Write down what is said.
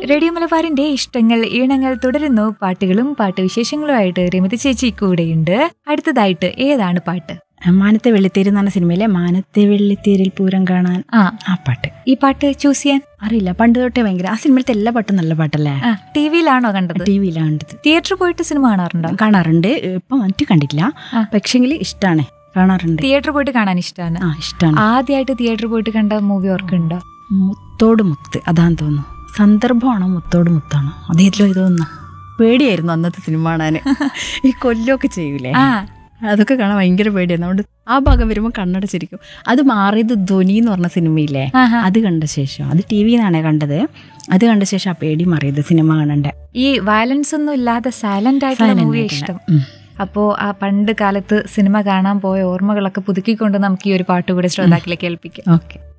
Radio മലബാറിന്റെ ഇഷ്ടങ്ങൾ ഈണങ്ങൾ തുടരുന്നു പാട്ടുകളും പാട്ടുവിശേഷങ്ങളുമായിട്ട് രമിത ചേച്ചി കൂടെയുണ്ട് അടുത്തതായിട്ട് ഏതാണ് പാട്ട് മാനത്തെ വെള്ളിത്തേരി എന്ന് പറഞ്ഞ സിനിമയിലെ മാനത്തെ വെള്ളിത്തേരിൽ പൂരം കാണാൻ ആ ആ പാട്ട് ഈ പാട്ട് ചൂസ് ചെയ്യാൻ അറിയില്ല പണ്ട് തൊട്ടേ ഭയങ്കര ആ സിനിമയിലത്തെ എല്ലാ പാട്ടും നല്ല പാട്ടല്ലേ ആ ടി വിയിലാണോ കണ്ടത് ടി വിയിലാണ് കണ്ടത് തിയേറ്ററിൽ പോയിട്ട് സിനിമ കാണാറുണ്ടോ കാണാറുണ്ട് ഇപ്പൊ മറ്റു കണ്ടിട്ടില്ല ആ. പക്ഷെങ്കിൽ ഇഷ്ടാണ് കാണാറുണ്ട് തിയേറ്ററിൽ പോയിട്ട് കാണാൻ ഇഷ്ടമാണ് ആ ഇഷ്ടാണ് ആദ്യമായിട്ട് തിയേറ്ററിൽ പോയിട്ട് കണ്ട മൂവി ഓർക്കുന്നുണ്ടോ മുത്തോട് മുത്ത് അതാന്ന് തോന്നുന്നു സന്ദർഭമാണോ മുത്തോട് മുത്താണോ അതേതിലോ ഇതൊന്ന പേടിയായിരുന്നു അന്നത്തെ സിനിമ കാണാൻ ഈ കൊല്ലമൊക്കെ ചെയ്യൂലേ ആ അതൊക്കെ കാണാൻ ഭയങ്കര പേടിയായിരുന്നു അതുകൊണ്ട് ആ ഭാഗം വരുമ്പോൾ കണ്ണടച്ചിരിക്കും അത് മാറിയത് ധ്വനി എന്ന് പറഞ്ഞ സിനിമയില്ലേ ആഹാ. അത് കണ്ട ശേഷം അത് ടി വിന്നാണ് കണ്ടത് അത് കണ്ട ശേഷം ആ പേടി മാറിയത് സിനിമ കാണണ്ട ഈ വയലൻസ് ഒന്നും ഇല്ലാതെ സൈലന്റ് ആയിട്ടുള്ള Silent മൂവി ആയിട്ടുള്ള. ഇഷ്ടം ഉം. അപ്പോ ആ പണ്ട് കാലത്ത് സിനിമ കാണാൻ പോയ ഓർമ്മകളൊക്കെ പുതുക്കിക്കൊണ്ട് നമുക്ക് ഈ ഒരു പാട്ട് കൂടെ ശ്രോതാക്കളെ കേൾപ്പിക്കാം ഓക്കെ